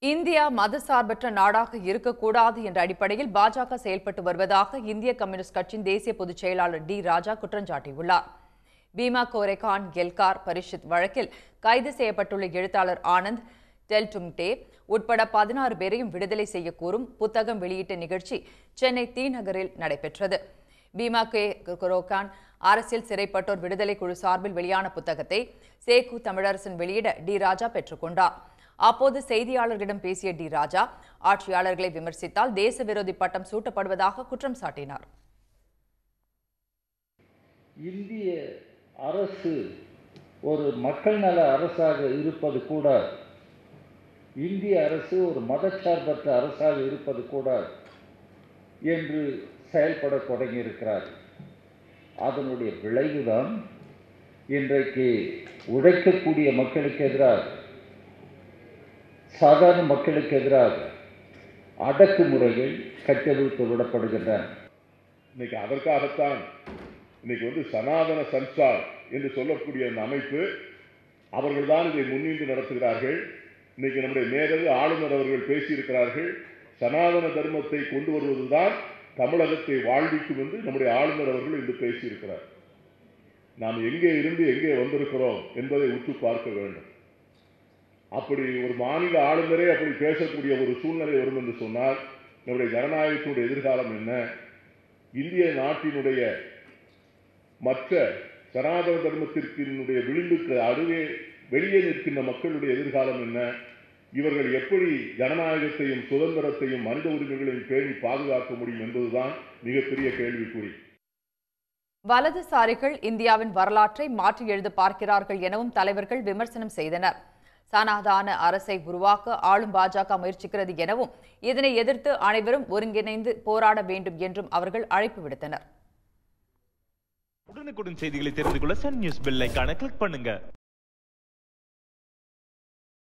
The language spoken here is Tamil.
இந்தியா மதசார்பற்ற நாடாக இருக்கக்கூடாது என்ற அடிப்படையில் பாஜக செயல்பட்டு வருவதாக இந்திய கம்யூனிஸ்ட் கட்சியின் தேசிய பொதுச் செயலாளர் டி ராஜா குற்றம் சாட்டியுள்ளார் பீமா கோரேகான் கெல்கார் பரிஷத் வழக்கில் கைது செய்யப்பட்டுள்ள எழுத்தாளர் ஆனந்த் டெல்டும்டே உட்பட பதினாறு பேரையும் விடுதலை செய்ய கோரும் புத்தகம் வெளியீட்டு நிகழ்ச்சி சென்னை தி நகரில் நடைபெற்றது பீமா கே குரோகான் அரசியல் சிறைப்பட்டோர் விடுதலை குழு சார்பில் வெளியான புத்தகத்தை சேகு தமிழரசன் வெளியிட டி ராஜா பெற்றுக்கொண்டார் அப்போது செய்தியாளர்களிடம் பேசிய டி ராஜா ஆட்சியாளர்களை விமர்சித்தால் தேச விரோதி பட்டம் சூட்டப்படுவதாக குற்றம் சாட்டினார் இந்திய அரசு ஒரு மக்கள் நல அரசாக இருப்பது கூட இந்திய அரசு ஒரு மதச்சார்பற்ற அரசாக இருப்பது கூட என்று செயல்பட தொடங்கியிருக்கிறார் அதனுடைய விளைவுதான் இன்றைக்கு உழைக்கக்கூடிய மக்களுக்கு எதிராக சாதாரண மக்களுக்கு எதிராக அடக்குமுறைகள் கட்டவிழ்த்து விடப்படுகின்றன இன்னைக்கு அதற்காகத்தான் இன்னைக்கு வந்து சனாதன சன்சார் என்று சொல்லக்கூடிய அந்த அமைப்பு அவர்கள் தான் இதை முன்னின்று நடத்துகிறார்கள் இன்னைக்கு நம்முடைய மேதகு ஆளுநர் அவர்கள் பேசியிருக்கிறார்கள் சனாதன தர்மத்தை கொண்டு வருவதுதான் தமிழகத்தை வாழ்விக்கும் என்று நம்முடைய ஆளுநர் அவர்கள் இன்று பேசியிருக்கிறார் நாம் எங்கே இருந்து எங்கே வந்திருக்கிறோம் என்பதை உற்று பார்க்க வேண்டும் அப்படி ஒரு மாநில ஆளுநரே அப்படி பேசக்கூடிய ஒரு சூழ்நிலை வரும் என்று சொன்னால் நம்முடைய ஜனநாயகத்தினுடைய எதிர்காலம் என்ன இந்திய நாட்டினுடைய மற்ற சனாதன தர்மத்திற்கினுடைய விளிம்புக்கு அருகே வெளியே நிற்கின்ற மக்களுடைய எதிர்காலம் என்ன இவர்கள் எப்படி ஜனநாயகத்தையும் சுதந்திரத்தையும் மனித உரிமைகளையும் பேணி பாதுகாக்க முடியும் என்பதுதான் மிகப்பெரிய கேள்விக்குறி வலதுசாரிகள் இந்தியாவின் வரலாற்றை மாற்றி எழுத பார்க்கிறார்கள் எனவும் தலைவர்கள் விமர்சனம் செய்தனர் சனாதான அரசை உருவாக்க ஆளும் பாஜக முயற்சிக்கிறது எனவும் இதனை எதிர்த்து அனைவரும் ஒருங்கிணைந்து போராட வேண்டும் என்றும் அவர்கள் அழைப்பு விடுத்தனர் உடனுக்குடன் செய்திகளை தெரிந்து கொள்ள சன் நியூஸ் பெல் ஐகானை கிளிக் பண்ணுங்க